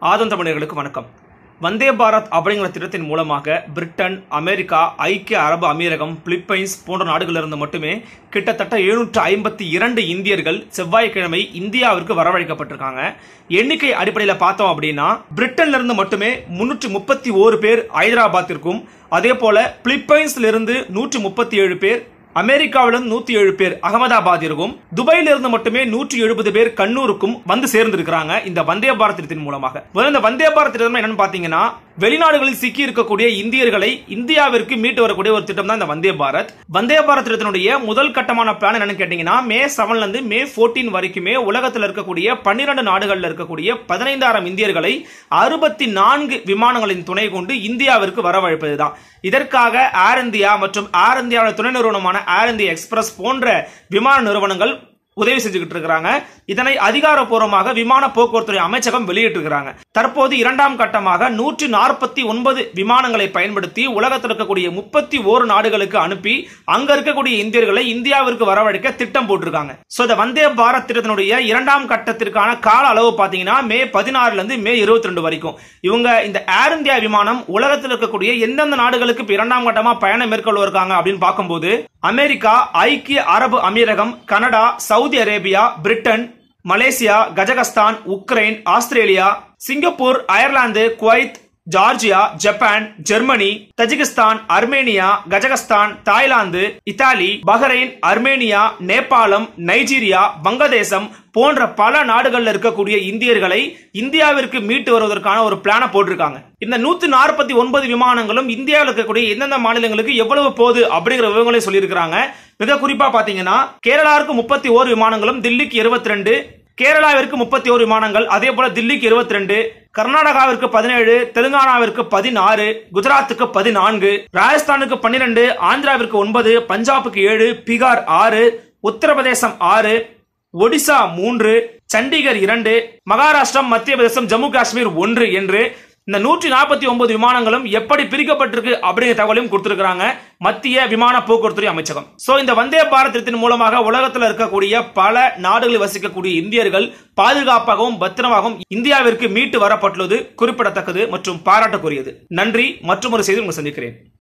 ஆதன் தமிழர்களுக்கு வணக்கம் வந்தே பாரத் அப்படிங்கிற திட்டத்தின் மூலமாக பிரிட்டன் அமெரிக்கா ஐக்கிய அரபு அமீரகம் பிலிப்பைன்ஸ் போன்ற நாடுகளிலிருந்து மட்டுமே கிட்டத்தட்ட எழுநூற்று ஐம்பத்தி இரண்டு இந்தியர்கள் செவ்வாய்க்கிழமை இந்தியாவிற்கு வரவழைக்கப்பட்டிருக்காங்க எண்ணிக்கை அடிப்படையில் பார்த்தோம் அப்படின்னா பிரிட்டன்ல இருந்து மட்டுமே முன்னூற்றி முப்பத்தி ஓரு பேர் ஹைதராபாத்திற்கும் அதே போல பிலிப்பைன்ஸ்ல இருந்து நூற்றி முப்பத்தி ஏழு பேர் அமெரிக்காவிலிருந்து நூத்தி ஏழு பேர் அகமதாபாத்திற்கும் துபாயில இருந்து மட்டுமே நூற்றி எழுபது பேர் கண்ணூருக்கும் வந்து சேர்ந்திருக்கிறாங்க இந்த வந்தே பாரத் திட்டத்தின் மூலமாக முதல்ல இந்த வந்தே பாரத் திட்டம் என்னன்னு பாத்தீங்கன்னா வெளிநாடுகளில் சிக்கி இருக்கக்கூடிய இந்தியர்களை இந்தியாவிற்கு மீட்டு வரக்கூடிய ஒரு திட்டம் தான் இந்த வந்தே பாரத் வந்தே பாரத் திட்டத்தினுடைய முதல் கட்டமான பிளான் என்னன்னு கேட்டீங்கன்னா மே செவன்ல இருந்து மே 14 வரைக்குமே உலகத்தில் இருக்கக்கூடிய பன்னிரண்டு நாடுகளில் இருக்கக்கூடிய பதினைந்தாயிரம் இந்தியர்களை அறுபத்தி நான்கு விமானங்களின் துணை கொண்டு இந்தியாவிற்கு வரவழைப்பதுதான் இதற்காக ஏர் இந்தியா மற்றும் ஏர் இந்தியாவோட துணை நிறுவனமான ஏர் இந்தியா எக்ஸ்பிரஸ் போன்ற விமான நிறுவனங்கள் உதவி செஞ்சுக்கிட்டு இருக்கிறாங்க இதனை அதிகாரப்பூர்வமாக விமான போக்குவரத்துறை அமைச்சகம் வெளியிட்டிருக்கிறாங்க தற்போது இரண்டாம் கட்டமாக நூற்றி நாற்பத்தி ஒன்பது விமானங்களை பயன்படுத்தி உலகத்தில் இருக்கக்கூடிய முப்பத்தி ஓரு நாடுகளுக்கு அனுப்பி அங்க இருக்கக்கூடிய இந்தியர்களை இந்தியாவிற்கு வரவழைக்க திட்டம் போட்டிருக்காங்க சோ இந்த வந்தே பாரத் திட்டத்தினுடைய இரண்டாம் கட்டத்திற்கான கால அளவு பாத்தீங்கன்னா மே பதினாறுல இருந்து மே இருபத்தி ரெண்டு வரைக்கும் இவங்க இந்த ஏர் இந்தியா விமானம் உலகத்தில் இருக்கக்கூடிய எந்தெந்த நாடுகளுக்கு இப்ப இரண்டாம் கட்டமா பயணம் மேற்கொள்வதற்காங்க அப்படின்னு பார்க்கும்போது அமெரிக்கா ஐக்கிய அரபு அமீரகம் Canada Saudi Arabia Britain Malaysia Kazakhstan Ukraine Australia Singapore Ireland Kuwait Georgia Japan Germany Tajikistan Armenia Kazakhstan Thailand Italy Bahrain Armenia நேபாளம் நைஜீரியா வங்கதேசம் போன்ற பல நாடுகள்ல இருக்கக்கூடிய இந்தியர்களை இந்தியாவிற்கு மீட்டு வருவதற்கான ஒரு பிளான போட்டிருக்காங்க இந்த நூத்தி நாற்பத்தி ஒன்பது விமானங்களும் இந்தியாவில் இருக்கக்கூடிய எந்தெந்த மாநிலங்களுக்கு எவ்வளவு போகுது அப்படிங்கிற விவரங்களையும் சொல்லியிருக்கிறாங்க மிக குறிப்பா பாத்தீங்கன்னா கேரளாவுக்கு முப்பத்தி ஓரு விமானங்களும் தில்லிக்கு இருபத்தி ரெண்டு கேரளாவிற்கு முப்பத்தி ஓரு விமானங்கள் அதே போல தில்லிக்கு இருபத்தி ரெண்டு கர்நாடகாவிற்கு பதினேழு தெலுங்கானாவிற்கு பதினாறு குஜராத்துக்கு பதினான்கு ராஜஸ்தானுக்கு பன்னிரண்டு ஆந்திராவிற்கு ஒன்பது பஞ்சாபுக்கு ஏழு பீகார் ஆறு உத்தரப்பிரதேசம் ஆறு ஒடிசா மூன்று சண்டிகர் இரண்டு மகாராஷ்டிரம் மத்திய பிரதேசம் ஜம்மு காஷ்மீர் ஒன்று என்று இந்த நூற்றி நாற்பத்தி ஒன்பது விமானங்களும் எப்படி பிரிக்கப்பட்டிருக்கு அப்படிங்கிற தகவலையும் கொடுத்திருக்கிறாங்க மத்திய விமான போக்குவரத்துறை அமைச்சகம் சோ இந்த வந்தே பாரத் திட்டத்தின் மூலமாக உலகத்தில் இருக்கக்கூடிய பல நாடுகளில் வசிக்கக்கூடிய இந்தியர்கள் பாதுகாப்பாகவும் பத்திரமாகவும் இந்தியாவிற்கு மீட்டு வரப்பட்டுள்ளது குறிப்பிடத்தக்கது மற்றும் பாராட்டுக்குரியது நன்றி மற்றும் ஒரு செய்தி உங்களை சந்திக்கிறேன்